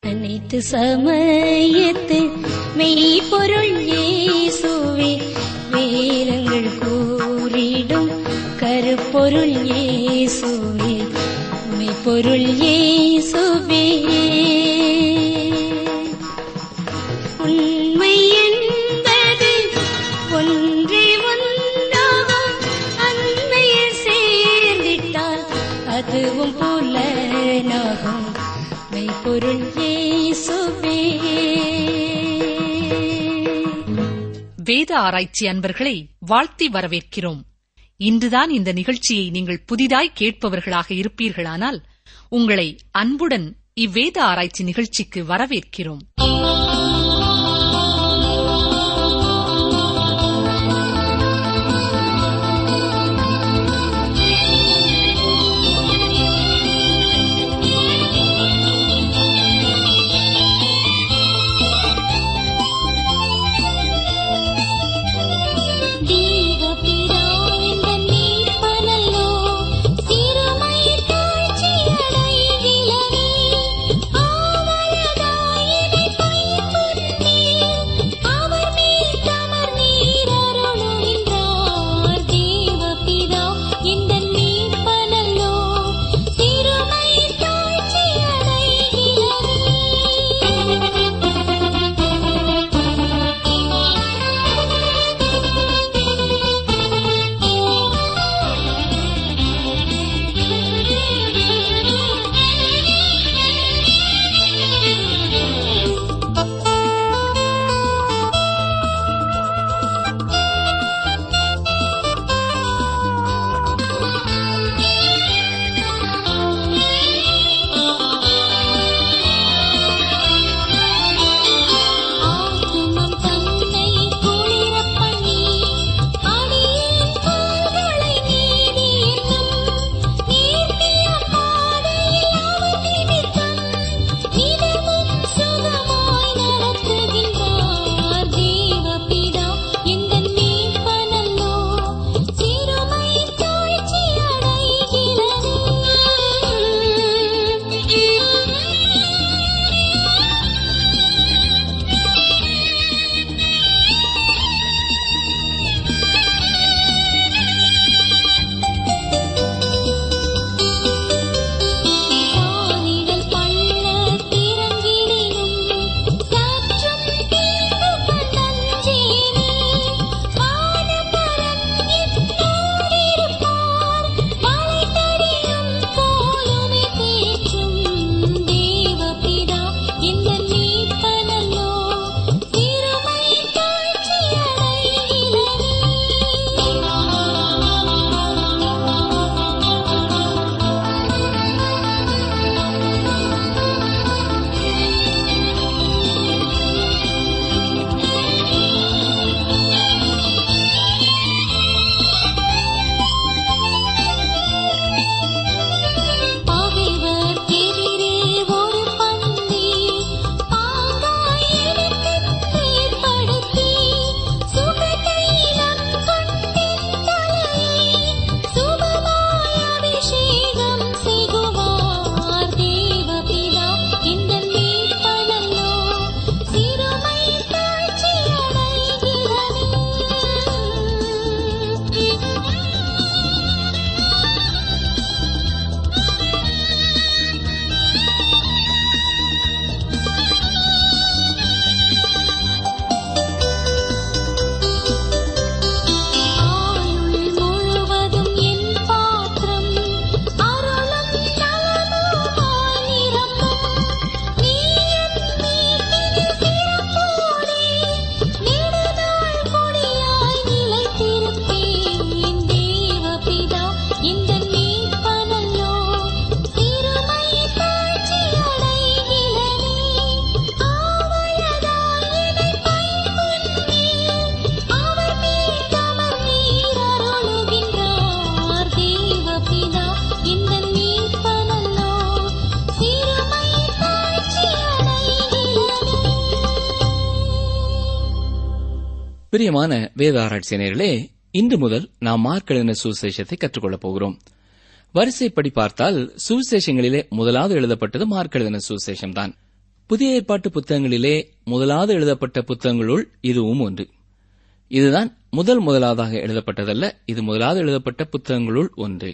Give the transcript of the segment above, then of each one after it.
அனைத்து சமயத்து மெய்ப்பொருள் இயேசுவே வேதங்கள் கூறிடும் கருப்பொருள் இயேசுவே மெய்ப்பொருள் இயேசுவே உண்மை என்பது ஒன்றே ஒன்றாகும் அண்மையில் சேர்ந்திட்டால் அதுவும் புலனாகும் மெய்ப்பொருள் இயேசுவே வேத ஆராய்ச்சி அன்பர்களை வாழ்த்தி வரவேற்கிறோம் இன்றுதான் இந்த நிகழ்ச்சியை நீங்கள் புதிதாய் கேட்பவர்களாக இருப்பீர்களானால் உங்களை அன்புடன் இவ்வேத ஆராய்ச்சி நிகழ்ச்சிக்கு வரவேற்கிறோம் தீவபிரான் மீட்பனல்லோ சிறுமை தாழ்ச்சி அடைகிலனே ஆவலதாயினை பைப்புன்னீர் அவர் மேல் தமர் நீர் அருளுகின்றார் தேவபிதா இந்த மீட்பனல்லோ சிறுமை தாழ்ச்சி ஆத்துமம் தன்னை குளிரப் பண்ணி அடியேன் கால்களை நீதி என்னும் நீர்த்திய பாதையில் அவர் நிமித்தம் நிதமும் சுகமாய் நடத்துகின்றார் தேவபிதா எங்கள் மீட்பனல்லோ சிறுமை தாழ்ச்சி அடைகிறனே காரிடல் பள்ள திறங்கிடினும் சற்றும் தீங்கு கண்டஞ்சேனே வானபரன் என்னோடிருப்பார் மலைத்தடியும் போலுமே தேற்றும் தேவபிதா இந்த மீட்பனல்லோ சிறுமை தாழ்ச்சி பகைவர் எதிரே ஒரு பந்தி பாங்காய் எனக்குத் ஏற்படுத்தி சுகதைலம் கொண்டின் தலையை சுபமாய் அபிஷேகம் செய்குவார் தேவபிதா இந்த மீட்பனல்லோ சிறுமை தாழ்ச்சி அடைகிறனே ஆயுள் முழுவதும் என் பாத்திரம் அருளும் நலமுமாய் நிரம்பும் நீ என் வீட்டினில் சிறப்போடே நெடுநாள் கொடியாய் நிலைத்திருப்பேன் தேவபிதா இந்த மீட்பனல்லோ சிறுமை தாழ்ச்சி அடைகிறனே ஆவலதாய் என்னை பைப்புன்னீர் அவர் மேல் தமர் நீர் அருளுகின்றார் தேவபிதா இந்த மீட்பனல்லோ சிறுமை தாழ்ச்சி அடைகிறனே பிரியமான வேத ஆராய்ச்சியர்களே இன்று முதல் நாம் மார்க் எழுதின சுவிசேஷத்தை கற்றுக்கொள்ளப் போகிறோம் வரிசைப்படி பார்த்தால் சுவிசேஷங்களிலே முதலாவது எழுதப்பட்டது மார்க் எழுதின சுவிசேஷம்தான் புதிய ஏற்பாட்டு புத்தகங்களிலே முதலாவது எழுதப்பட்ட புத்தகங்களுள் இதுவும் ஒன்று இதுதான் முதல் முதலாவதாக எழுதப்பட்டதல்ல இது முதலாவது எழுதப்பட்ட புத்தகங்களுள் ஒன்று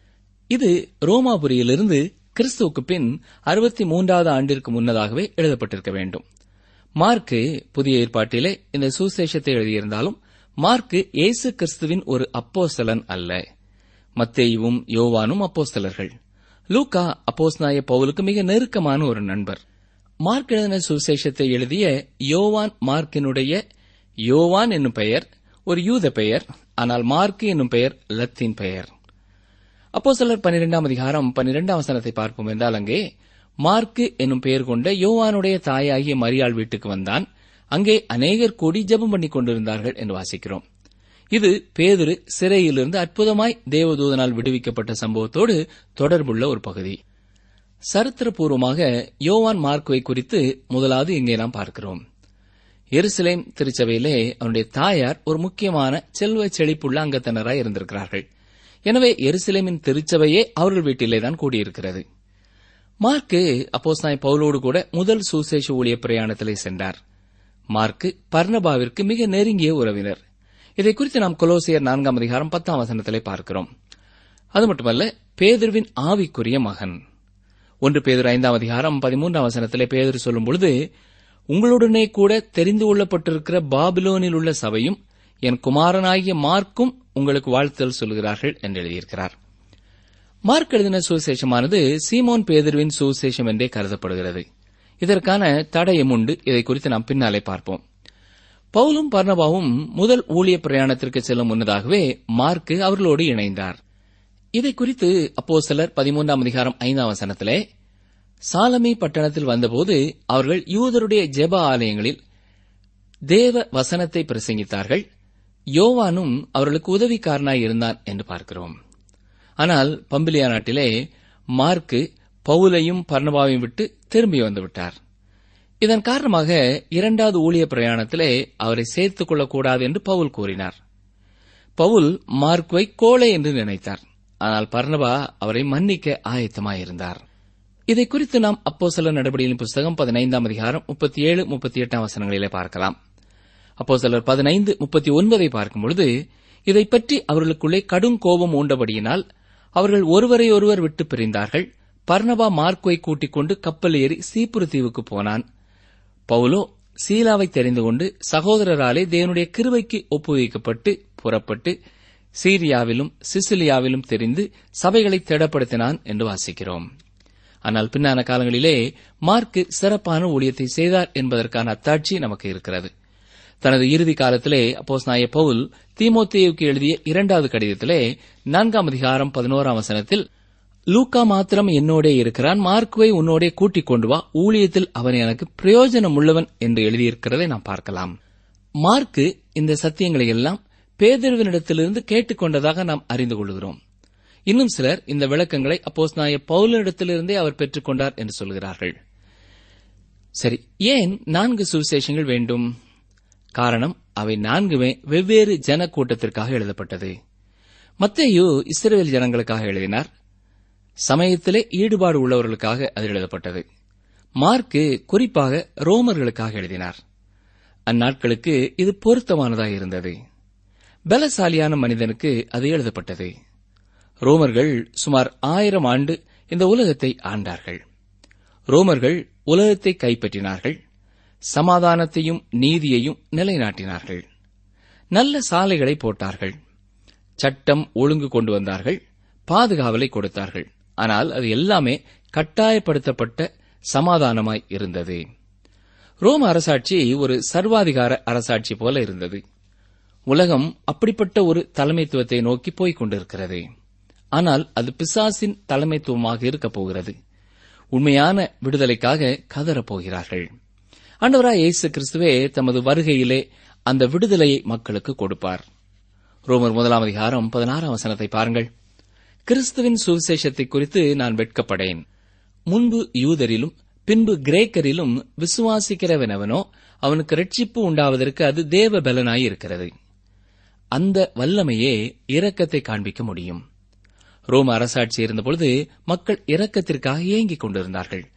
இது ரோமாபுரியிலிருந்து கிறிஸ்துவுக்கு பின் அறுபத்தி மூன்றாவது ஆண்டிற்கு முன்னதாகவே எழுதப்பட்டிருக்க வேண்டும் மார்க்கு புதிய ஏற்பாட்டிலே இந்த சுசேஷத்தை எழுதியிருந்தாலும் மார்க்கு இயேசு கிறிஸ்துவின் ஒரு அப்போஸ்தலன் அல்ல மத்தேயுவும் யோவானும் அப்போஸ்தலர்கள் லூக்கா அப்போஸ்நாய பவுலுக்கு மிக நெருக்கமான ஒரு நண்பர் மார்க் எழுதின சுசேஷத்தை எழுதிய யோவான் மார்க்கினுடைய யோவான் என்னும் பெயர் ஒரு யூத பெயர் ஆனால் மார்க்கு என்னும் பெயர் லத்தீன் பெயர் அப்போ சிலர் பன்னிரெண்டாம் அதிகாரம் பன்னிரெண்டாம் வசனத்தை பார்ப்போம் என்றால் அங்கே மார்க்கு என்னும் பெயர் கொண்ட யோவானுடைய தாயாகிய மரியாள் வீட்டுக்கு வந்தான் அங்கே அநேகர் கூடி ஜெபம் பண்ணிக் கொண்டிருந்தார்கள் என்று வாசிக்கிறோம் இது பேதுரு சிறையிலிருந்து அற்புதமாய் தேவதூதனால் விடுவிக்கப்பட்ட சம்பவத்தோடு தொடர்புள்ள ஒரு பகுதி சரித்திரபூர்வமாக யோவான் மார்க்குவை குறித்து முதலாவது இங்கே நாம் பார்க்கிறோம் எருசலேம் திருச்சபையிலே அவனுடைய தாயார் ஒரு முக்கியமான செல்வ செழிப்புள்ள அங்கத்தினராய் இருந்திருக்கிறார்கள் எனவே எருசலேமின் திருச்சபையே அவர்கள் வீட்டிலே தான் கூடியிருக்கிறது மார்க்கு அப்போஸ்தாய் பவுலோடு கூட முதல் சுசேஷ ஊழிய பிரயாணத்திலே சென்றார் மார்க்கு பர்ணபாவிற்கு மிக நெருங்கிய உறவினர் இதை குறித்து நாம் கொலோசியர் நான்காம் அதிகாரம் பத்தாம் வசனத்திலே பார்க்கிறோம் அது மட்டுமல்ல பேதுருவின் ஆவிக்குரிய மகன் ஒன்று பேதுரு ஐந்தாம் அதிகாரம் பதிமூன்றாம் வசனத்திலே பேதுரு சொல்லும் பொழுது உங்களுடனே கூட தெரிந்து கொள்ளப்பட்டிருக்கிற பாபிலோனில் உள்ள சபையும் என் குமாரனாகிய மார்க்கும் உங்களுக்கு வாழ்த்தல் சொல்கிறார்கள் என்று எழுதியிருக்கிறார் மார்க் எழுதின சுவிசேஷமானது சீமோன் பேதுருவின் சுவிசேஷம் என்றே கருதப்படுகிறது இதற்கான தடயம் உண்டு இதை குறித்து நாம் பின்னாலே பார்ப்போம் பவுலும் பர்ணபாவும் முதல் ஊழிய பிரயாணத்திற்கு செல்லும் முன்னதாகவே மார்க்கு அவர்களோடு இணைந்தார் இதை குறித்து அப்போ சிலர் பதிமூன்றாம் அதிகாரம் ஐந்தாம் வசனத்திலே சாலமி பட்டணத்தில் வந்தபோது அவர்கள் யூதருடைய ஜெப ஆலயங்களில் தேவ வசனத்தை பிரசங்கித்தார்கள் யோவானும் அவர்களுக்கு உதவிக்காரனாய் இருந்தான் என்று பார்க்கிறோம் ஆனால் பம்பிலியா நாட்டிலே மார்க்கு பவுலையும் பர்ணபாவையும் விட்டு திரும்பி வந்துவிட்டார் இதன் காரணமாக இரண்டாவது ஊழிய பிரயாணத்திலே அவரை சேர்த்துக் கொள்ளக்கூடாது என்று பவுல் கூறினார் பவுல் மார்க்குவை கோழை என்று நினைத்தார் ஆனால் பர்ணபா அவரை மன்னிக்க ஆயத்தமாயிருந்தார் இதை குறித்து நாம் அப்போ சில நடவடிக்கையின் புஸ்தகம் பதினைந்தாம் அதிகாரம் முப்பத்தி ஏழு முப்பத்தி எட்டாம் வசனங்களிலே பார்க்கலாம் அப்போ சிலர் பதினைந்து முப்பத்தி ஒன்பதை பார்க்கும் பொழுது இதை பற்றி அவர்களுக்குள்ளே கடும் கோபம் ஊண்டபடியினால் அவர்கள் ஒருவரை ஒருவர் விட்டு பிரிந்தார்கள் பர்ணபா மார்க்குவை கூட்டிக் கொண்டு கப்பல் ஏறி சீப்புரு தீவுக்கு போனான் பவுலோ சீலாவை தெரிந்து கொண்டு சகோதரராலே தேவனுடைய கிருவைக்கு ஒப்புவிக்கப்பட்டு புறப்பட்டு சீரியாவிலும் சிசிலியாவிலும் தெரிந்து சபைகளை திடப்படுத்தினான் என்று வாசிக்கிறோம் ஆனால் பின்னான காலங்களிலே மார்க்கு சிறப்பான ஊழியத்தை செய்தார் என்பதற்கான அத்தாட்சி நமக்கு இருக்கிறது தனது இறுதி காலத்திலே அப்போஸ் நாய பவுல் தீமோத்தேயுக்கு எழுதிய இரண்டாவது கடிதத்திலே நான்காம் அதிகாரம் பதினோராம் வசனத்தில் லூக்கா மாத்திரம் என்னோடே இருக்கிறான் மார்க்குவை உன்னோடே கூட்டிக் கொண்டு வா ஊழியத்தில் அவன் எனக்கு பிரயோஜனம் உள்ளவன் என்று எழுதியிருக்கிறதை நாம் பார்க்கலாம் மார்க்கு இந்த சத்தியங்களை எல்லாம் பேதர்வினிடத்திலிருந்து கேட்டுக்கொண்டதாக நாம் அறிந்து கொள்கிறோம் இன்னும் சிலர் இந்த விளக்கங்களை அப்போஸ் நாய பவுலனிடத்திலிருந்தே அவர் பெற்றுக்கொண்டார் என்று சொல்கிறார்கள் சரி ஏன் நான்கு சுவிசேஷங்கள் வேண்டும் காரணம் அவை நான்குமே வெவ்வேறு ஜன கூட்டத்திற்காக எழுதப்பட்டது மத்தேயு இஸ்ரேல் ஜனங்களுக்காக எழுதினார் சமயத்திலே ஈடுபாடு உள்ளவர்களுக்காக அது எழுதப்பட்டது மார்க்கு குறிப்பாக ரோமர்களுக்காக எழுதினார் அந்நாட்களுக்கு இது பொருத்தமானதாக இருந்தது பலசாலியான மனிதனுக்கு அது எழுதப்பட்டது ரோமர்கள் சுமார் ஆயிரம் ஆண்டு இந்த உலகத்தை ஆண்டார்கள் ரோமர்கள் உலகத்தை கைப்பற்றினார்கள் சமாதானத்தையும் நீதியையும் நிலைநாட்டினார்கள் நல்ல சாலைகளை போட்டார்கள் சட்டம் ஒழுங்கு கொண்டு வந்தார்கள் பாதுகாவலை கொடுத்தார்கள் ஆனால் அது எல்லாமே கட்டாயப்படுத்தப்பட்ட சமாதானமாய் இருந்தது ரோம அரசாட்சி ஒரு சர்வாதிகார அரசாட்சி போல இருந்தது உலகம் அப்படிப்பட்ட ஒரு தலைமைத்துவத்தை நோக்கி போய்க் கொண்டிருக்கிறது ஆனால் அது பிசாசின் தலைமைத்துவமாக இருக்கப் போகிறது உண்மையான விடுதலைக்காக கதறப் போகிறார்கள் ஆண்டவராய் இயேசு கிறிஸ்துவே தமது வருகையிலே அந்த விடுதலையை மக்களுக்கு கொடுப்பார் ரோமர் முதலாம் அதிகாரம் பதினாறாம் வசனத்தை பாருங்கள் கிறிஸ்துவின் சுவிசேஷத்தை குறித்து நான் வெட்கப்படேன் முன்பு யூதரிலும் பின்பு கிரேக்கரிலும் விசுவாசிக்கிறவனவனோ அவனுக்கு ரட்சிப்பு உண்டாவதற்கு அது தேவ பலனாய் இருக்கிறது அந்த வல்லமையே இரக்கத்தை காண்பிக்க முடியும் ரோம அரசாட்சி இருந்தபொழுது மக்கள் இரக்கத்திற்காக ஏங்கிக் கொண்டிருந்தார்கள்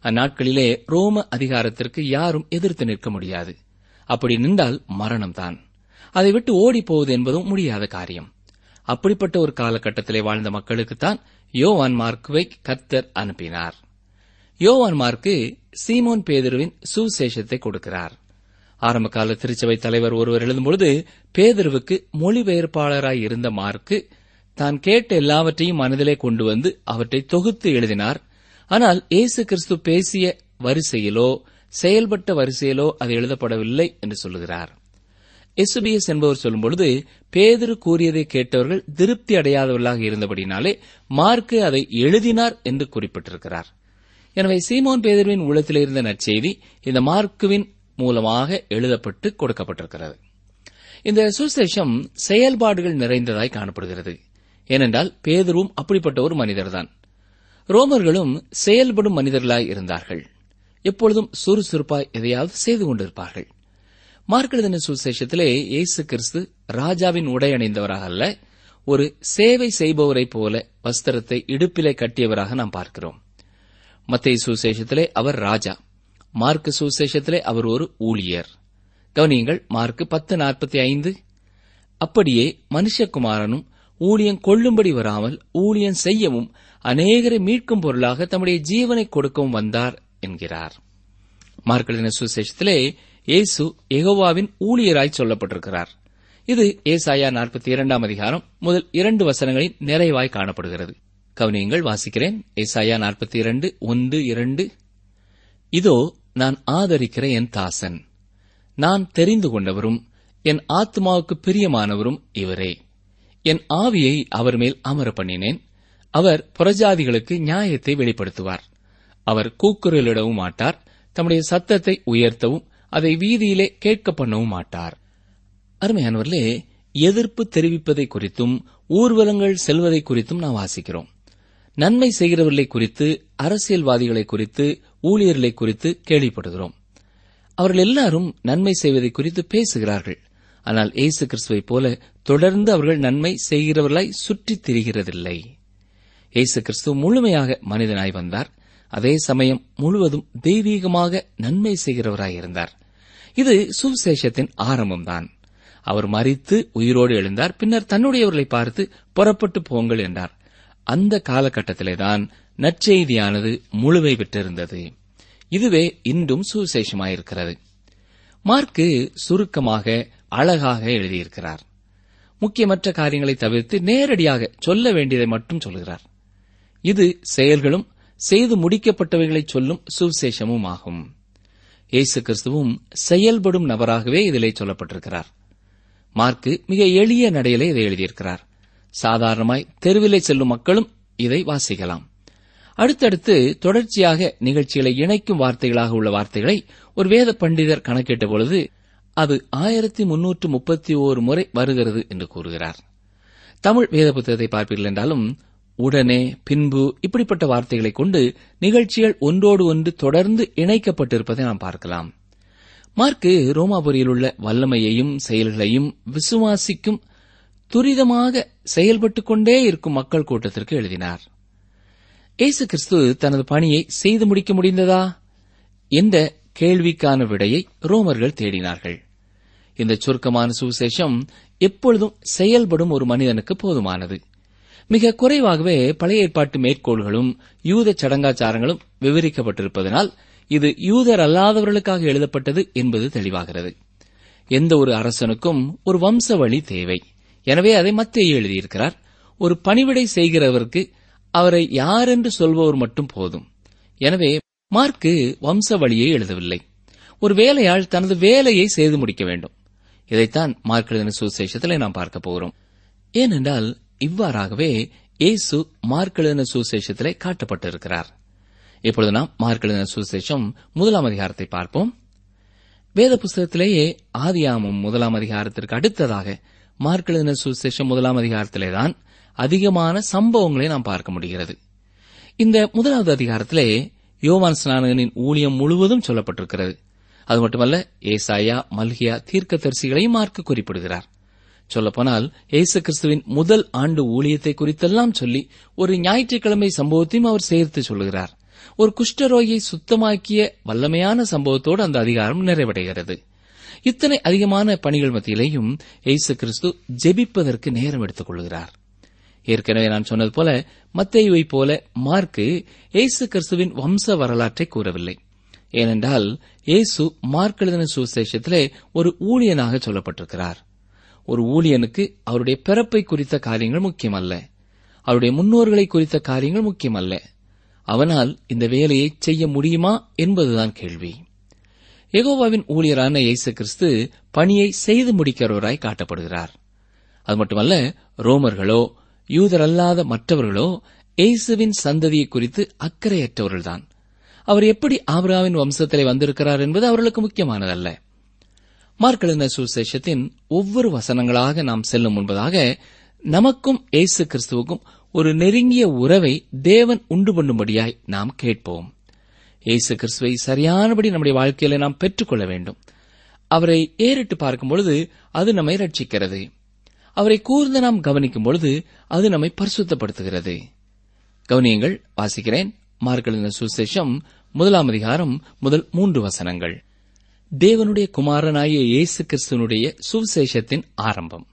அந்நாட்களிலே ரோம அதிகாரத்திற்கு யாரும் எதிர்த்து நிற்க முடியாது அப்படி நின்றால் மரணம்தான் அதை விட்டு ஓடிப் போவது என்பதும் முடியாத காரியம் அப்படிப்பட்ட ஒரு காலகட்டத்திலே வாழ்ந்த மக்களுக்குத்தான் யோவான் மார்க்குவை கர்த்தர் அனுப்பினார் யோவான் மார்க்கு சீமோன் பேதுருவின் சுவிசேஷத்தை கொடுக்கிறார் ஆரம்ப கால திருச்சபை தலைவர் ஒருவர் எழுதும்பொழுது பேதுருவுக்கு மொழிபெயர்ப்பாளராய் இருந்த மார்க்கு தான் கேட்ட எல்லாவற்றையும் மனதிலே கொண்டு வந்து அவற்றை தொகுத்து எழுதினார் ஆனால் இயேசு கிறிஸ்து பேசிய வரிசையிலோ செயல்பட்ட வரிசையிலோ அது எழுதப்படவில்லை என்று சொல்லுகிறார் எசுபிஎஸ் என்பவர் சொல்லும்பொழுது பேதுரு கூறியதை கேட்டவர்கள் திருப்தி அடையாதவர்களாக இருந்தபடினாலே மார்க்கு அதை எழுதினார் என்று குறிப்பிட்டிருக்கிறார் எனவே சீமோன் பேதுருவின் உள்ளத்தில் இருந்த நற்செய்தி இந்த மார்க்குவின் மூலமாக எழுதப்பட்டு கொடுக்கப்பட்டிருக்கிறது இந்த சுசேஷம் செயல்பாடுகள் நிறைந்ததாய் காணப்படுகிறது ஏனென்றால் பேதுருவும் அப்படிப்பட்ட ஒரு மனிதர்தான் ரோமர்களும் செயல்படும் மனிதர்களாய் இருந்தார்கள் எப்பொழுதும் சுறுசுறுப்பாய் எதையாவது செய்து கொண்டிருப்பார்கள் மார்க்கெழுதின சுசேஷத்திலே இயேசு கிறிஸ்து ராஜாவின் உடை அணிந்தவராக அல்ல ஒரு சேவை செய்பவரைப் போல வஸ்திரத்தை இடுப்பிலே கட்டியவராக நாம் பார்க்கிறோம் மத்திய சுசேஷத்திலே அவர் ராஜா மார்க்கு சுசேஷத்திலே அவர் ஒரு ஊழியர் கவனியுங்கள் மார்க்கு பத்து நாற்பத்தி ஐந்து அப்படியே மனுஷகுமாரனும் ஊழியம் கொள்ளும்படி வராமல் ஊழியம் செய்யவும் அநேகரை மீட்கும் பொருளாக தம்முடைய ஜீவனை கொடுக்கவும் வந்தார் என்கிறார் மார்க்கெழுதின சுசேஷத்திலே இயேசு எகோவாவின் ஊழியராய் சொல்லப்பட்டிருக்கிறார் இது ஏசாயா நாற்பத்தி இரண்டாம் அதிகாரம் முதல் இரண்டு வசனங்களின் நிறைவாய் காணப்படுகிறது கவனியங்கள் வாசிக்கிறேன் ஏசாயா நாற்பத்தி இரண்டு ஒன்று இரண்டு இதோ நான் ஆதரிக்கிற என் தாசன் நான் தெரிந்து கொண்டவரும் என் ஆத்மாவுக்கு பிரியமானவரும் இவரே என் ஆவியை அவர் மேல் அமர பண்ணினேன் அவர் புறஜாதிகளுக்கு நியாயத்தை வெளிப்படுத்துவார் அவர் கூக்குரலிடவும் மாட்டார் தம்முடைய சத்தத்தை உயர்த்தவும் அதை வீதியிலே கேட்க பண்ணவும் மாட்டார் அருமையானவர்களே எதிர்ப்பு தெரிவிப்பதை குறித்தும் ஊர்வலங்கள் செல்வதை குறித்தும் நாம் வாசிக்கிறோம் நன்மை செய்கிறவர்களை குறித்து அரசியல்வாதிகளை குறித்து ஊழியர்களை குறித்து கேள்விப்படுகிறோம் அவர்கள் எல்லாரும் நன்மை செய்வதை குறித்து பேசுகிறார்கள் ஆனால் இயேசு கிறிஸ்துவைப் போல தொடர்ந்து அவர்கள் நன்மை செய்கிறவர்களாய் சுற்றித் திரிகிறதில்லை இயேசு கிறிஸ்து முழுமையாக மனிதனாய் வந்தார் அதே சமயம் முழுவதும் தெய்வீகமாக நன்மை செய்கிறவராய் இருந்தார் இது சுவிசேஷத்தின் ஆரம்பம்தான் அவர் மறித்து உயிரோடு எழுந்தார் பின்னர் தன்னுடையவர்களை பார்த்து புறப்பட்டு போங்கள் என்றார் அந்த காலகட்டத்திலேதான் நற்செய்தியானது முழுமை பெற்றிருந்தது இதுவே இன்றும் சுவிசேஷமாயிருக்கிறது மார்க்கு சுருக்கமாக அழகாக எழுதியிருக்கிறார் முக்கியமற்ற காரியங்களை தவிர்த்து நேரடியாக சொல்ல வேண்டியதை மட்டும் சொல்கிறார் இது செயல்களும் செய்து முடிக்கப்பட்டவைகளை சொல்லும் சுவிசேஷமும் ஆகும் இயேசு கிறிஸ்துவும் செயல்படும் நபராகவே இதிலே சொல்லப்பட்டிருக்கிறார் மார்க்கு மிக எளிய நடையிலே இதை எழுதியிருக்கிறார் சாதாரணமாய் தெருவிலே செல்லும் மக்களும் இதை வாசிக்கலாம் அடுத்தடுத்து தொடர்ச்சியாக நிகழ்ச்சிகளை இணைக்கும் வார்த்தைகளாக உள்ள வார்த்தைகளை ஒரு வேத பண்டிதர் கணக்கிட்ட பொழுது அது ஆயிரத்தி முன்னூற்று முப்பத்தி ஓரு முறை வருகிறது என்று கூறுகிறார் தமிழ் வேத புத்தகத்தை பார்ப்பீர்கள் என்றாலும் உடனே பின்பு இப்படிப்பட்ட வார்த்தைகளை கொண்டு நிகழ்ச்சிகள் ஒன்றோடு ஒன்று தொடர்ந்து இணைக்கப்பட்டிருப்பதை நாம் பார்க்கலாம் மார்க்கு ரோமாபுரியில் உள்ள வல்லமையையும் செயல்களையும் விசுவாசிக்கும் துரிதமாக செயல்பட்டுக் கொண்டே இருக்கும் மக்கள் கூட்டத்திற்கு எழுதினார் இயேசு கிறிஸ்து தனது பணியை செய்து முடிக்க முடிந்ததா என்ற கேள்விக்கான விடையை ரோமர்கள் தேடினார்கள் இந்த சுருக்கமான சுவிசேஷம் எப்பொழுதும் செயல்படும் ஒரு மனிதனுக்கு போதுமானது மிக குறைவாகவே பழைய ஏற்பாட்டு மேற்கோள்களும் யூத சடங்காச்சாரங்களும் விவரிக்கப்பட்டிருப்பதனால் இது யூதர் அல்லாதவர்களுக்காக எழுதப்பட்டது என்பது தெளிவாகிறது எந்த ஒரு அரசனுக்கும் ஒரு வம்ச வழி தேவை எனவே அதை மத்திய எழுதியிருக்கிறார் ஒரு பணிவிடை செய்கிறவருக்கு அவரை யார் என்று சொல்பவர் மட்டும் போதும் எனவே மார்க்கு வம்ச வழியை எழுதவில்லை ஒரு வேலையாள் தனது வேலையை செய்து முடிக்க வேண்டும் இதைத்தான் மார்க் எழுதின சுசேஷத்தில் நாம் பார்க்க போகிறோம் ஏனென்றால் இவ்வாறாகவே இயேசு மார்க் எழுதின சுசேஷத்திலே காட்டப்பட்டிருக்கிறார் இப்பொழுது நாம் மார்க் எழுதின சுசேஷம் முதலாம் அதிகாரத்தை பார்ப்போம் வேத புஸ்தகத்திலேயே ஆதியாமம் முதலாம் அதிகாரத்திற்கு அடுத்ததாக மார்க் எழுதின சுசேஷம் முதலாம் அதிகாரத்திலேதான் அதிகமான சம்பவங்களை நாம் பார்க்க முடிகிறது இந்த முதலாவது அதிகாரத்திலே யோவான் ஸ்நானகனின் ஊழியம் முழுவதும் சொல்லப்பட்டிருக்கிறது அது மட்டுமல்ல ஏசாயா மல்கியா தீர்க்கதரிசிகளையும் மார்க்கு குறிப்பிடுகிறார் சொல்லப்போனால் இயேசு கிறிஸ்துவின் முதல் ஆண்டு ஊழியத்தை குறித்தெல்லாம் சொல்லி ஒரு ஞாயிற்றுக்கிழமை சம்பவத்தையும் அவர் சேர்த்து சொல்லுகிறார் ஒரு குஷ்டரோகியை சுத்தமாக்கிய வல்லமையான சம்பவத்தோடு அந்த அதிகாரம் நிறைவடைகிறது இத்தனை அதிகமான பணிகள் மத்தியிலேயும் இயேசு கிறிஸ்து ஜெபிப்பதற்கு நேரம் எடுத்துக் கொள்கிறார் ஏற்கனவே நான் சொன்னது போல மத்தேயுவை போல மார்க்கு இயேசு கிறிஸ்துவின் வம்ச வரலாற்றை கூறவில்லை ஏனென்றால் இயேசு மார்க் எழுதின சுவிசேஷத்திலே ஒரு ஊழியனாக சொல்லப்பட்டிருக்கிறார் ஒரு ஊழியனுக்கு அவருடைய பிறப்பை குறித்த காரியங்கள் முக்கியமல்ல அவருடைய முன்னோர்களை குறித்த காரியங்கள் முக்கியமல்ல அவனால் இந்த வேலையை செய்ய முடியுமா என்பதுதான் கேள்வி எகோவாவின் ஊழியரான இயேசு கிறிஸ்து பணியை செய்து முடிக்கிறவராய் காட்டப்படுகிறார் அது மட்டுமல்ல ரோமர்களோ யூதரல்லாத மற்றவர்களோ இயேசுவின் சந்ததியை குறித்து அக்கறையற்றவர்கள்தான் அவர் எப்படி ஆபிரகாமின் வம்சத்திலே வந்திருக்கிறார் என்பது அவர்களுக்கு முக்கியமானதல்ல மார்க்கெழுந்த சுசேஷத்தின் ஒவ்வொரு வசனங்களாக நாம் செல்லும் முன்பதாக நமக்கும் இயேசு கிறிஸ்துவுக்கும் ஒரு நெருங்கிய உறவை தேவன் உண்டு பண்ணும்படியாய் நாம் கேட்போம் இயேசு கிறிஸ்துவை சரியானபடி நம்முடைய வாழ்க்கையில நாம் பெற்றுக்கொள்ள வேண்டும் அவரை ஏறிட்டு பார்க்கும் பொழுது அது நம்மை ரட்சிக்கிறது அவரை கூர்ந்து நாம் கவனிக்கும் பொழுது அது நம்மை பரிசுத்தப்படுத்துகிறது கவனியங்கள் வாசிக்கிறேன் மார்க்கெழுந்த சுசேஷம் முதலாம் அதிகாரம் முதல் மூன்று வசனங்கள் தேவனுடைய குமாரனாகிய இயேசு கிறிஸ்துவனுடைய சுவிசேஷத்தின் ஆரம்பம்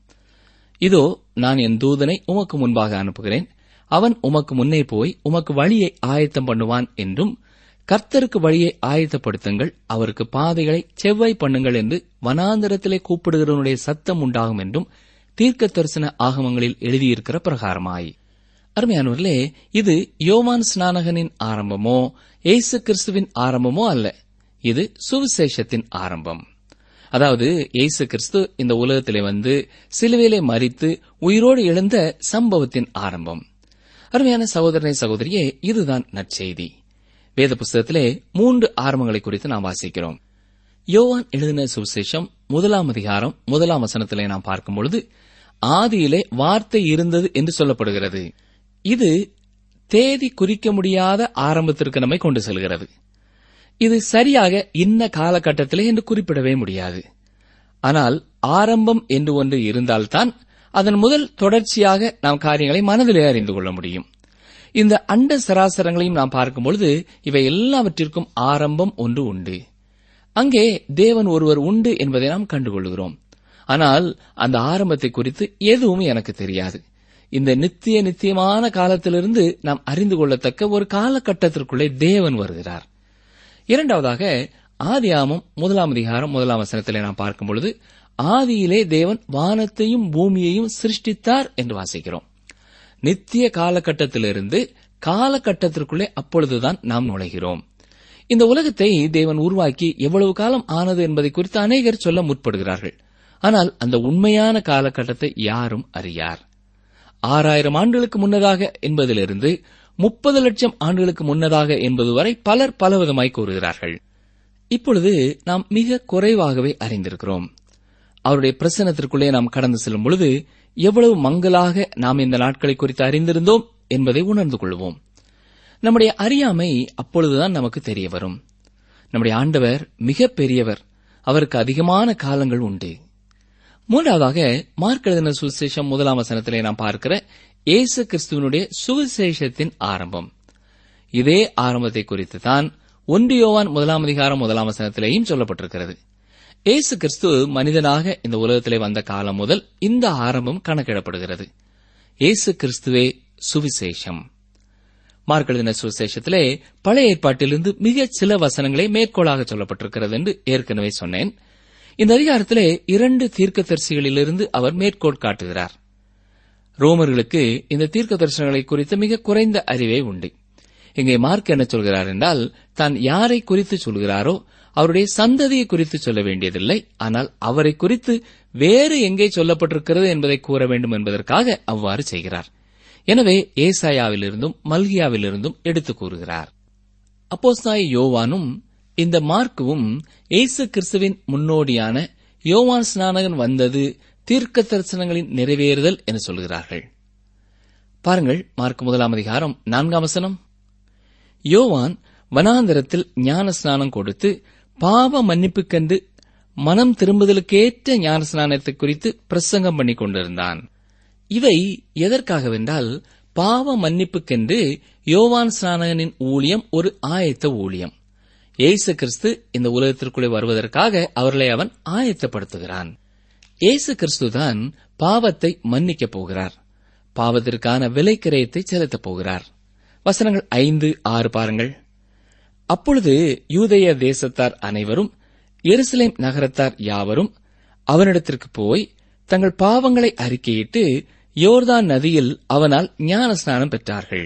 இதோ நான் என் தூதனை உமக்கு முன்பாக அனுப்புகிறேன் அவன் உமக்கு முன்னே போய் உமக்கு வழியை ஆயத்தம் பண்ணுவான் என்றும் கர்த்தருக்கு வழியை ஆயத்தப்படுத்துங்கள் அவருக்கு பாதைகளை செவ்வாய் பண்ணுங்கள் என்று வனாந்தரத்திலே கூப்பிடுகிறவனுடைய சத்தம் உண்டாகும் என்றும் தீர்க்க தரிசன ஆகமங்களில் எழுதியிருக்கிற பிரகாரமாய் அருமையானவர்களே இது யோவான் ஸ்நானகனின் ஆரம்பமோ இயேசு கிறிஸ்துவின் ஆரம்பமோ அல்ல இது சுவிசேஷத்தின் ஆரம்பம் அதாவது இயேசு கிறிஸ்து இந்த உலகத்திலே வந்து சிலுவையிலே மறித்து உயிரோடு எழுந்த சம்பவத்தின் ஆரம்பம் அருமையான சகோதரனை சகோதரியே இதுதான் நற்செய்தி வேத புஸ்தகத்திலே மூன்று ஆரம்பங்களை குறித்து நாம் வாசிக்கிறோம் யோவான் எழுதின சுவிசேஷம் முதலாம் அதிகாரம் முதலாம் வசனத்திலே நாம் பார்க்கும் பொழுது ஆதியிலே வார்த்தை இருந்தது என்று சொல்லப்படுகிறது இது தேதி குறிக்க முடியாத ஆரம்பத்திற்கு நம்மை கொண்டு செல்கிறது இது சரியாக இன்ன காலகட்டத்திலே என்று குறிப்பிடவே முடியாது ஆனால் ஆரம்பம் என்று ஒன்று இருந்தால்தான் அதன் முதல் தொடர்ச்சியாக நாம் காரியங்களை மனதிலே அறிந்து கொள்ள முடியும் இந்த அண்ட சராசரங்களையும் நாம் பார்க்கும் பொழுது இவை எல்லாவற்றிற்கும் ஆரம்பம் ஒன்று உண்டு அங்கே தேவன் ஒருவர் உண்டு என்பதை நாம் கண்டுகொள்கிறோம் ஆனால் அந்த ஆரம்பத்தை குறித்து எதுவும் எனக்கு தெரியாது இந்த நித்திய நித்தியமான காலத்திலிருந்து நாம் அறிந்து கொள்ளத்தக்க ஒரு காலகட்டத்திற்குள்ளே தேவன் வருகிறார் இரண்டாவதாக ஆதியாமம் முதலாம் அதிகாரம் முதலாம் வசனத்திலே நாம் பார்க்கும் பொழுது ஆதியிலே தேவன் வானத்தையும் பூமியையும் சிருஷ்டித்தார் என்று வாசிக்கிறோம் நித்திய காலகட்டத்திலிருந்து காலகட்டத்திற்குள்ளே அப்பொழுதுதான் நாம் நுழைகிறோம் இந்த உலகத்தை தேவன் உருவாக்கி எவ்வளவு காலம் ஆனது என்பதை குறித்து அநேகர் சொல்ல முற்படுகிறார்கள் ஆனால் அந்த உண்மையான காலகட்டத்தை யாரும் அறியார் ஆறாயிரம் ஆண்டுகளுக்கு முன்னதாக என்பதிலிருந்து முப்பது லட்சம் ஆண்டுகளுக்கு முன்னதாக என்பது வரை பலர் பலவிதமாய் கூறுகிறார்கள் இப்பொழுது நாம் மிக குறைவாகவே அறிந்திருக்கிறோம் அவருடைய பிரசனத்திற்குள்ளே நாம் கடந்து செல்லும் பொழுது எவ்வளவு மங்கலாக நாம் இந்த நாட்களை குறித்து அறிந்திருந்தோம் என்பதை உணர்ந்து கொள்வோம் நம்முடைய அறியாமை அப்பொழுதுதான் நமக்கு தெரிய வரும் நம்முடைய ஆண்டவர் மிக பெரியவர் அவருக்கு அதிகமான காலங்கள் உண்டு மூன்றாவதாக மார்க் எழுதின சுவிசேஷம் முதலாம் வசனத்திலே நாம் பார்க்கிற இயேசு கிறிஸ்துவனுடைய சுவிசேஷத்தின் ஆரம்பம் இதே ஆரம்பத்தை குறித்து தான் ஒன்று யோவான் முதலாம் அதிகாரம் முதலாம் வசனத்திலேயும் சொல்லப்பட்டிருக்கிறது இயேசு கிறிஸ்து மனிதனாக இந்த உலகத்திலே வந்த காலம் முதல் இந்த ஆரம்பம் கணக்கிடப்படுகிறது இயேசு கிறிஸ்துவே சுவிசேஷம் மார்க் எழுதின சுவிசேஷத்திலே பழைய ஏற்பாட்டிலிருந்து மிக சில வசனங்களே மேற்கோளாக சொல்லப்பட்டிருக்கிறது என்று ஏற்கனவே சொன்னேன் இந்த அதிகாரத்திலே இரண்டு தீர்க்கதரிசிகளிலிருந்து அவர் மேற்கோள் காட்டுகிறார் ரோமர்களுக்கு இந்த தீர்க்க தரிசனங்களை குறித்து மிக குறைந்த அறிவே உண்டு இங்கே மார்க் என்ன சொல்கிறார் என்றால் தான் யாரை குறித்து சொல்கிறாரோ அவருடைய சந்ததியை குறித்து சொல்ல வேண்டியதில்லை ஆனால் அவரை குறித்து வேறு எங்கே சொல்லப்பட்டிருக்கிறது என்பதை கூற வேண்டும் என்பதற்காக அவ்வாறு செய்கிறார் எனவே ஏசாயாவிலிருந்தும் மல்கியாவிலிருந்தும் எடுத்து கூறுகிறார் அப்போஸ்தாய் யோவானும் இந்த மார்க்குவும் இயேசு கிறிஸ்துவின் முன்னோடியான யோவான் ஸ்நானகன் வந்தது தீர்க்க தரிசனங்களின் நிறைவேறுதல் என்று சொல்கிறார்கள் பாருங்கள் மார்க் முதலாம் அதிகாரம் நான்காம் வசனம் யோவான் வனாந்தரத்தில் ஞான ஸ்நானம் கொடுத்து பாவ மன்னிப்புக்கென்று மனம் திரும்புதலுக்கேற்ற ஞான ஸ்நானத்தை குறித்து பிரசங்கம் பண்ணிக் கொண்டிருந்தான் இவை எதற்காகவென்றால் பாவ மன்னிப்புக்கென்று யோவான் ஸ்நானகனின் ஊழியம் ஒரு ஆயத்த ஊழியம் இயேசு கிறிஸ்து இந்த உலகத்திற்குள்ளே வருவதற்காக அவர்களை அவன் ஆயத்தப்படுத்துகிறான் இயேசு கிறிஸ்து தான் பாவத்தை மன்னிக்கப் போகிறார் பாவத்திற்கான விலைக்கிரயத்தை செலுத்தப் போகிறார் வசனங்கள் ஐந்து ஆறு பாருங்கள் அப்பொழுது யூதேய தேசத்தார் அனைவரும் எருசலேம் நகரத்தார் யாவரும் அவனிடத்திற்கு போய் தங்கள் பாவங்களை அறிக்கையிட்டு யோர்தான் நதியில் அவனால் ஞான ஸ்நானம் பெற்றார்கள்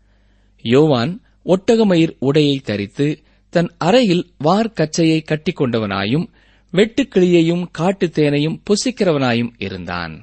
யோவான் ஒட்டகமயிர் உடையை தரித்து தன் அறையில் வார்க்கச்சையை கட்டிக்கொண்டவனாயும் வெட்டுக்கிளியையும் காட்டுத் தேனையும் புசிக்கிறவனாயும் இருந்தான்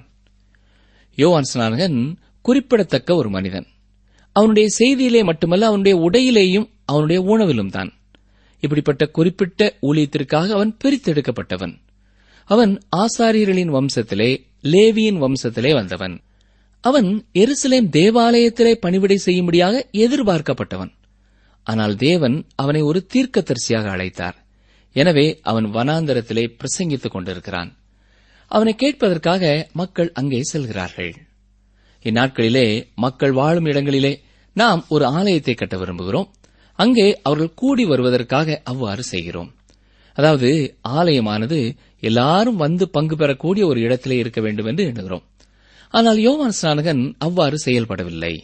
யோவான் ஸ்நானகன் குறிப்பிடத்தக்க ஒரு மனிதன் அவனுடைய செய்தியிலே மட்டுமல்ல அவனுடைய உடையிலேயும் அவனுடைய உணவிலும் தான் இப்படிப்பட்ட குறிப்பிட்ட ஊழியத்திற்காக அவன் பிரித்தெடுக்கப்பட்டவன் அவன் ஆசாரியர்களின் வம்சத்திலே லேவியின் வம்சத்திலே வந்தவன் அவன் எருசலேம் தேவாலயத்திலே பணிவிடை செய்யும்படியாக எதிர்பார்க்கப்பட்டவன் ஆனால் தேவன் அவனை ஒரு தீர்க்கதரிசியாக அழைத்தார் எனவே அவன் வனாந்தரத்திலே பிரசங்கித்துக் கொண்டிருக்கிறான் அவனை கேட்பதற்காக மக்கள் அங்கே செல்கிறார்கள் இந்நாட்களிலே மக்கள் வாழும் இடங்களிலே நாம் ஒரு ஆலயத்தை கட்ட விரும்புகிறோம் அங்கே அவர்கள் கூடி வருவதற்காக அவ்வாறு செய்கிறோம் அதாவது ஆலயமானது எல்லாரும் வந்து பங்கு பெறக்கூடிய ஒரு இடத்திலே இருக்க வேண்டும் என்று எண்ணுகிறோம் ஆனால் யோவான் ஸ்நானகன் அவ்வாறு செயல்படவில்லை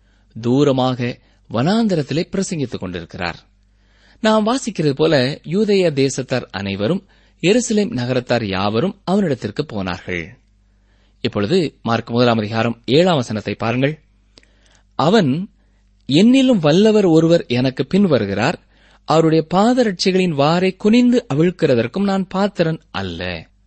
தூரமாக வனாந்தரத்திலே பிரசங்கித்துக் கொண்டிருக்கிறார் நாம் வாசிக்கிறது போல யூதேய தேசத்தார் அனைவரும் எருசலேம் நகரத்தார் யாவரும் அவனிடத்திற்கு போனார்கள் இப்பொழுது மார்க் முதலாம் அதிகாரம் ஏழாம் வசனத்தை பாருங்கள் அவன் என்னிலும் வல்லவர் ஒருவர் எனக்கு பின் வருகிறார் அவருடைய பாதரட்சிகளின் வாரை குனிந்து அவிழ்க்கிறதற்கும் நான் பாத்திரன் அல்ல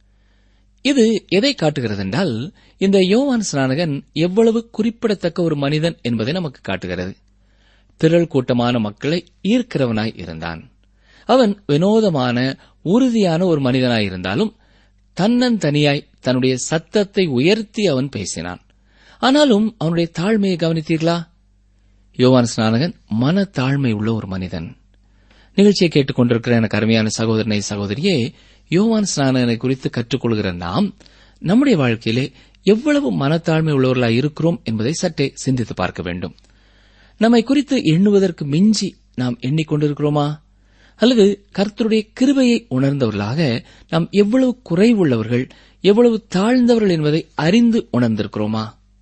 இது எதை காட்டுகிறது என்றால் இந்த யோவான் ஸ்நானகன் எவ்வளவு குறிப்பிடத்தக்க ஒரு மனிதன் என்பதை நமக்கு காட்டுகிறது திரள் கூட்டமான மக்களை ஈர்க்கிறவனாய் இருந்தான் அவன் வினோதமான உறுதியான ஒரு மனிதனாய் இருந்தாலும் தன்னன் தனியாய் தன்னுடைய சத்தத்தை உயர்த்தி அவன் பேசினான் ஆனாலும் அவனுடைய தாழ்மையை கவனித்தீர்களா யோவான் ஸ்நானகன் மன தாழ்மை உள்ள ஒரு மனிதன் நிகழ்ச்சியை கேட்டுக்கொண்டிருக்கிற எனக்கு அருமையான சகோதரனை சகோதரியே யோவான் ஸ்நானகனை குறித்து கற்றுக்கொள்கிற நாம் நம்முடைய வாழ்க்கையிலே எவ்வளவு மனத்தாழ்மை உள்ளவர்களாய் இருக்கிறோம் என்பதை சற்றே சிந்தித்து பார்க்க வேண்டும் நம்மை குறித்து எண்ணுவதற்கு மிஞ்சி நாம் எண்ணிக்கொண்டிருக்கிறோமா அல்லது கர்த்தருடைய கிருபையை உணர்ந்தவர்களாக நாம் எவ்வளவு குறைவுள்ளவர்கள் எவ்வளவு தாழ்ந்தவர்கள் என்பதை அறிந்து உணர்ந்திருக்கிறோமா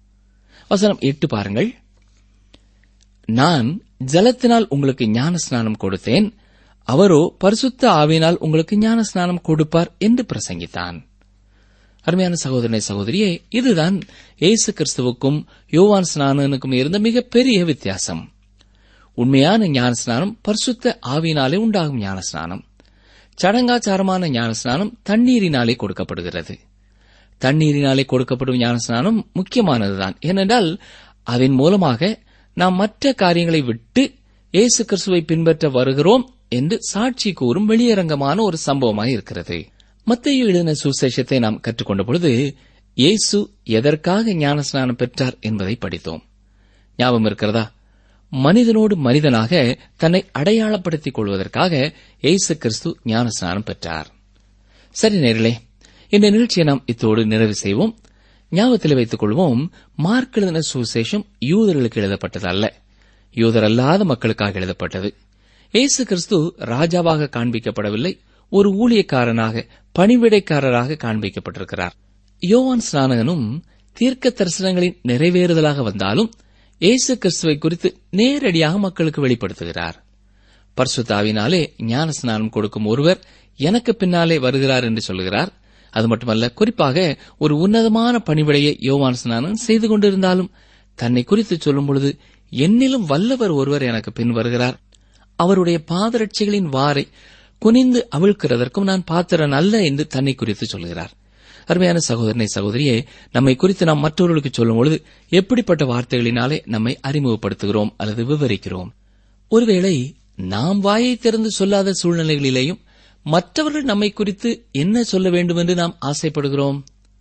வசனம் எட்டு பாருங்கள் நான் ஜலத்தினால் உங்களுக்கு ஞான ஸ்நானம் கொடுத்தேன் அவரோ பரிசுத்த ஆவியினால் உங்களுக்கு ஞான ஸ்நானம் கொடுப்பார் என்று பிரசங்கித்தான் அருமையான சகோதரனை சகோதரியே இதுதான் இயேசு கிறிஸ்துவுக்கும் யோவான் ஸ்நானனுக்கும் இருந்த மிகப்பெரிய வித்தியாசம் உண்மையான ஞான ஸ்நானம் பரிசுத்த ஆவியினாலே உண்டாகும் ஞான ஸ்நானம் சடங்காச்சாரமான ஞான ஸ்நானம் தண்ணீரினாலே கொடுக்கப்படுகிறது தண்ணீரினாலே கொடுக்கப்படும் ஞான ஸ்நானம் முக்கியமானதுதான் ஏனென்றால் அதன் மூலமாக நாம் மற்ற காரியங்களை விட்டு இயேசு கிறிஸ்துவை பின்பற்ற வருகிறோம் என்று சாட்சி கூறும் வெளியரங்கமான ஒரு சம்பவமாய் இருக்கிறது மத்திய எழுதின சுசேஷத்தை நாம் கற்றுக்கொண்ட பொழுது இயேசு எதற்காக ஞானஸ்நானம் பெற்றார் என்பதை படித்தோம் ஞாபகம் இருக்கிறதா மனிதனோடு மனிதனாக தன்னை அடையாளப்படுத்திக் கொள்வதற்காக இயேசு கிறிஸ்து ஞானஸ்நானம் பெற்றார் சரி நேர்களே இந்த நிகழ்ச்சியை நாம் இத்தோடு நிறைவு செய்வோம் ஞாபகத்தில் வைத்துக் கொள்வோம் மார்க் எழுதின சுவிசேஷம் யூதர்களுக்கு எழுதப்பட்டது அல்ல யூதர் அல்லாத மக்களுக்காக எழுதப்பட்டது இயேசு கிறிஸ்து ராஜாவாக காண்பிக்கப்படவில்லை ஒரு ஊழியக்காரனாக பணிவிடைக்காரராக காண்பிக்கப்பட்டிருக்கிறார் யோவான் ஸ்நானகனும் தீர்க்க தரிசனங்களின் நிறைவேறுதலாக வந்தாலும் இயேசு கிறிஸ்துவை குறித்து நேரடியாக மக்களுக்கு வெளிப்படுத்துகிறார் பர்சுத்தாவினாலே ஞான ஸ்நானம் கொடுக்கும் ஒருவர் எனக்கு பின்னாலே வருகிறார் என்று சொல்கிறார் அது மட்டுமல்ல குறிப்பாக ஒரு உன்னதமான பணிவிடையை யோவான் ஸ்நானன் செய்து கொண்டிருந்தாலும் தன்னை குறித்து சொல்லும் பொழுது என்னிலும் வல்லவர் ஒருவர் எனக்கு பின் வருகிறார் அவருடைய பாதரட்சிகளின் வாரை குனிந்து அவிழ்க்கிறதற்கும் நான் பாத்திரன் அல்ல என்று தன்னை குறித்து சொல்கிறார் அருமையான சகோதரனை சகோதரியே நம்மை குறித்து நாம் மற்றவர்களுக்கு சொல்லும் பொழுது எப்படிப்பட்ட வார்த்தைகளினாலே நம்மை அறிமுகப்படுத்துகிறோம் அல்லது விவரிக்கிறோம் ஒருவேளை நாம் வாயை திறந்து சொல்லாத சூழ்நிலைகளிலேயும் மற்றவர்கள் நம்மை குறித்து என்ன சொல்ல வேண்டும் என்று நாம் ஆசைப்படுகிறோம்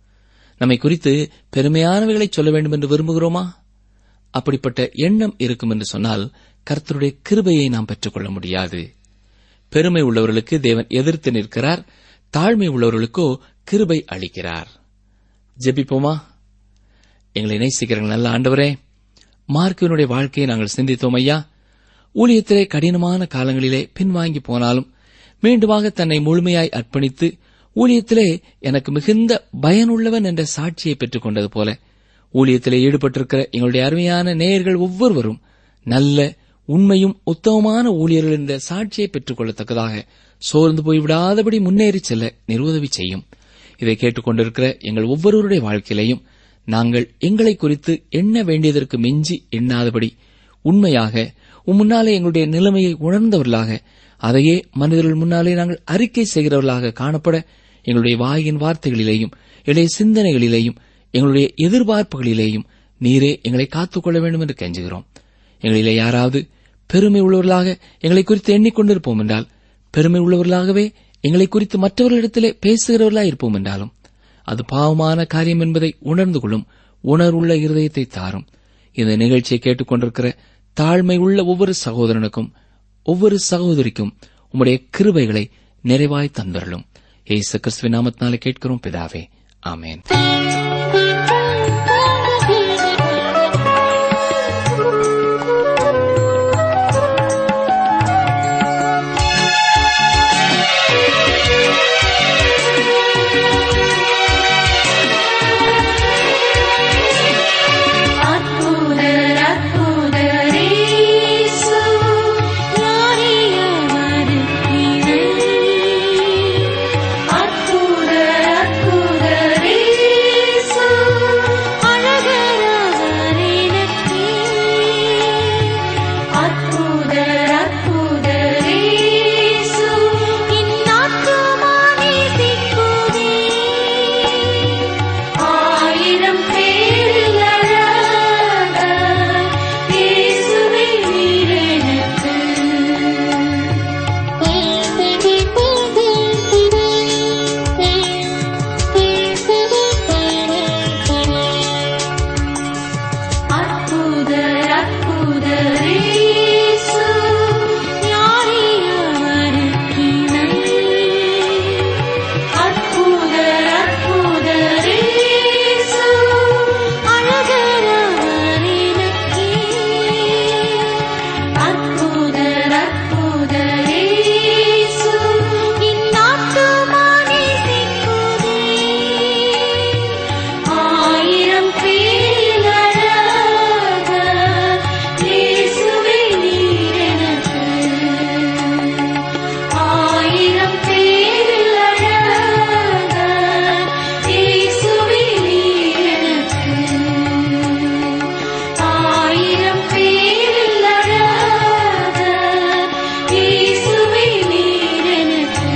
நம்மை குறித்து பெருமையானவைகளை சொல்ல வேண்டும் என்று விரும்புகிறோமா அப்படிப்பட்ட எண்ணம் இருக்கும் என்று சொன்னால் கர்த்தருடைய கிருபையை நாம் பெற்றுக்கொள்ள முடியாது பெருமை உள்ளவர்களுக்கு தேவன் எதிர்த்து நிற்கிறார் தாழ்மை உள்ளவர்களுக்கோ கிருபை அளிக்கிறார் ஜெபிப்போமா எங்களை நேசிக்கிற நல்ல ஆண்டவரே மார்க்கினுடைய வாழ்க்கையை நாங்கள் சிந்தித்தோம் ஐயா ஊழியத்திலே கடினமான காலங்களிலே பின்வாங்கி போனாலும் மீண்டுமாக தன்னை முழுமையாய் அர்ப்பணித்து ஊழியத்திலே எனக்கு மிகுந்த பயனுள்ளவன் என்ற சாட்சியை பெற்றுக் கொண்டது போல ஊழியத்திலே ஈடுபட்டிருக்கிற எங்களுடைய அருமையான நேயர்கள் ஒவ்வொருவரும் நல்ல உண்மையும் உத்தமமான ஊழியர்கள் என்ற சாட்சியை பெற்றுக் கொள்ளத்தக்கதாக சோர்ந்து போய்விடாதபடி முன்னேறி செல்ல நிறுவுதவி செய்யும் இதை கேட்டுக்கொண்டிருக்கிற எங்கள் ஒவ்வொருவருடைய வாழ்க்கையிலையும் நாங்கள் எங்களை குறித்து எண்ண வேண்டியதற்கு மிஞ்சி எண்ணாதபடி உண்மையாக உம் முன்னாலே எங்களுடைய நிலைமையை உணர்ந்தவர்களாக அதையே மனிதர்கள் முன்னாலே நாங்கள் அறிக்கை செய்கிறவர்களாக காணப்பட எங்களுடைய வாயின் வார்த்தைகளிலேயும் எங்களுடைய சிந்தனைகளிலேயும் எங்களுடைய எதிர்பார்ப்புகளிலேயும் நீரே எங்களை காத்துக்கொள்ள வேண்டும் என்று கெஞ்சுகிறோம் எங்களிலே யாராவது பெருமை உள்ளவர்களாக எங்களை குறித்து எண்ணிக்கொண்டிருப்போம் என்றால் பெருமை உள்ளவர்களாகவே எங்களை குறித்து மற்றவர்களிடத்திலே பேசுகிறவர்களாக இருப்போம் என்றாலும் அது பாவமான காரியம் என்பதை உணர்ந்து கொள்ளும் உணர்வுள்ள இருதயத்தை தாரும் இந்த நிகழ்ச்சியை கேட்டுக்கொண்டிருக்கிற தாழ்மை உள்ள ஒவ்வொரு சகோதரனுக்கும் ஒவ்வொரு சகோதரிக்கும் உம்முடைய கிருபைகளை நிறைவாய் தந்தரலும் ஏசு கிறிஸ்துவின் நாமத்தினாலே கேட்கிறோம் பிதாவே ஆமேன் அற்புதர் அற்புதர் இயேசு யாரையவர் அற்புதர் அற்புதர் இயேசு அழகரவர் எனக்கே அற்புதர் அற்புதர் இயேசு இன்னாத்துமா நேசிக்குதே ஆயிரம் பேரில் அழக இயேசுவே நீர் எனக்கு அற்புதர் அற்புதர் இயேசு யாரே அவருக்கு இணை அற்புதர் அற்புதர் இயேசு அழகர் அவர் எனக்கே அற்புதர் அற்புதர் இயேசு இன்னாத்துமா நேசிக்குதே ஆயிரம் பேரில் அழக இயேசுவே நீர் எனக்கு ஆயிரம் பேரில் அழக இயேசுவே நீர் எனக்கு ஆயிரம் பேரில் அழக இயேசுவே நீர் எனக்கு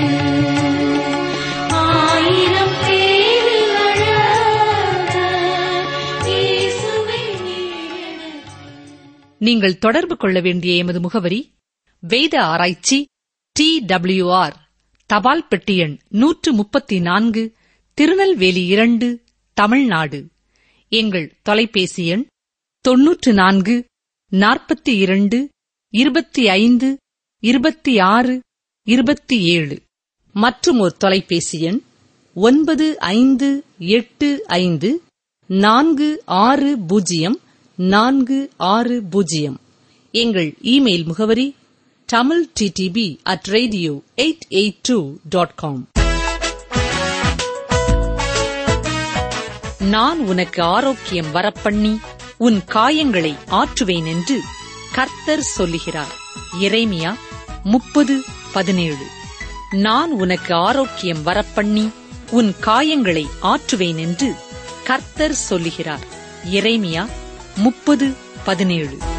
ஆயிரம் பேரில் அழக இயேசுவே நீர் எனக்கு நீங்கள் தொடர்பு கொள்ள வேண்டிய எமது முகவரி வேத ஆராய்ச்சி டி ஆர் தபால் பெட்டி எண் நூற்று முப்பத்தி நான்கு திருநெல்வேலி இரண்டு தமிழ்நாடு எங்கள் தொலைபேசி எண் தொன்னூற்று நான்கு நாற்பத்தி இரண்டு இருபத்தி ஐந்து இருபத்தி ஆறு இருபத்தி ஏழு மற்றும் ஒரு தொலைபேசி எண் ஒன்பது ஐந்து எட்டு ஐந்து நான்கு ஆறு பூஜ்ஜியம் நான்கு ஆறு பூஜ்ஜியம் எங்கள் இமெயில் முகவரி Tamil DTP at radio eight eight two dot com நான் உனக்கு ஆரோக்கியம் வரப்பண்ணி உன் காயங்களை ஆற்றுவேன் என்று கர்த்தர் சொல்லுகிறார் எரேமியா முப்பது பதினேழு நான் உனக்கு ஆரோக்கியம் வரப்பண்ணி உன் காயங்களை ஆற்றுவேன் என்று கர்த்தர் சொல்லுகிறார் எரேமியா முப்பது பதினேழு